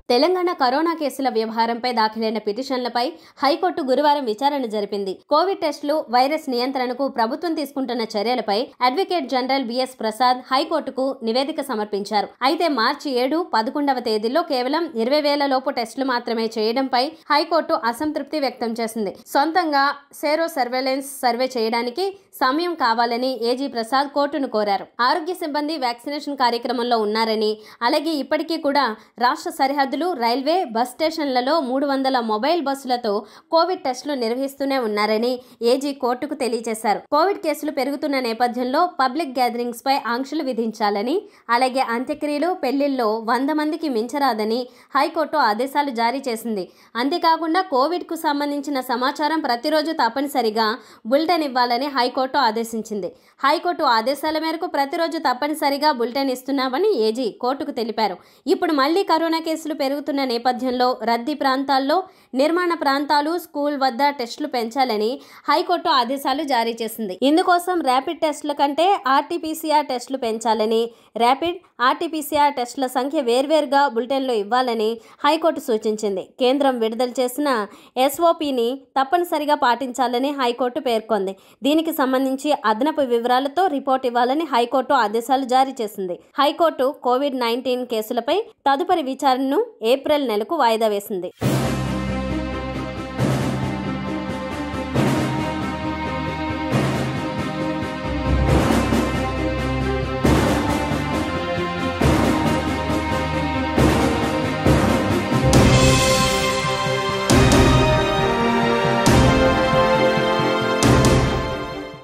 Telangana corona కేసుల వ్యవహారంపై దాఖలైన పిటిషన్లపై హైకోర్టు గురువారం విచారణ జరిపింది కోవిడ్ టెస్టులు వైరస్ నియంత్రణకు ప్రభుత్వం తీసుకుంటున్న చర్యలపై అడ్వకేట్ జనరల్ బిఎస్ ప్రసాద్ హైకోర్టుకు నివేదిక సమర్పించారు అయితే మార్చి ఏడు పదకొండవ తేదీలో కేవలం ఇరవై వేల లోపు టెస్టులు మాత్రమే చేయడంపై హైకోర్టు అసంతృప్తి వ్యక్తం చేసింది సొంతంగా సేరో సర్వేలెన్స్ సర్వే చేయడానికి సమయం కావాలని ఏజీ ప్రసాద్ కోర్టును కోరారు ఆరోగ్య సిబ్బంది వ్యాక్సినేషన్ కార్యక్రమంలో ఉన్నారని అలాగే ఇప్పటికీ కూడా రాష్ట్ర సరిహద్దులు రైల్వే బస్ స్టేషన్లలో మూడు వందల మొబైల్ బస్సులతో కోవిడ్ టెస్టులు నిర్వహిస్తూనే ఉన్నారని ఏజీ కోర్టుకు తెలియజేశారు కోవిడ్ కేసులు పెరుగుతున్న నేపథ్యంలో పబ్లిక్ గ్యాదరింగ్స్ పై ఆంక్షలు విధించాలని అలాగే అంత్యక్రియలు పెళ్లిల్లో వంద మందికి మించరాదని హైకోర్టు ఆదేశాలు జారీ చేసింది అంతేకాకుండా కోవిడ్కు సంబంధించిన సమాచారం ప్రతిరోజు తప్పనిసరిగా బులెటిన్ ఇవ్వాలని హైకోర్టు ఆదేశించింది హైకోర్టు ఆదేశాల మేరకు ప్రతిరోజు తప్పనిసరిగా బులెటిన్ ఇస్తున్నామని ఏజీ కోర్టుకు తెలిపారు ఇప్పుడు మళ్లీ కరోనా కేసులు పెరుగుతున్న నేపథ్యంలో రద్దీ ప్రాంతాల్లో నిర్మాణ ప్రాంతాలు స్కూల్ వద్ద టెస్టులు పెంచాలని హైకోర్టు ఆదేశాలు జారీ చేసింది ఇందుకోసం ర్యాపిడ్ టెస్టుల కంటే ఆర్టీపీసీఆర్ టెస్టులు పెంచాలని ర్యాపిడ్ ఆర్టీపీసీఆర్ టెస్టుల సంఖ్య వేర్వేరుగా బులెటిన్లో ఇవ్వాలని హైకోర్టు సూచించింది కేంద్రం విడుదల చేసిన ఎస్ఓపిని తప్పనిసరిగా పాటించాలని హైకోర్టు పేర్కొంది దీనికి సంబంధించి అదనపు వివరాలతో రిపోర్ట్ ఇవ్వాలని హైకోర్టు ఆదేశాలు జారీ చేసింది హైకోర్టు కోవిడ్ నైన్టీన్ కేసులపై తదుపరి విచారణను ఏప్రిల్ నెలకు వాయిదా వేసింది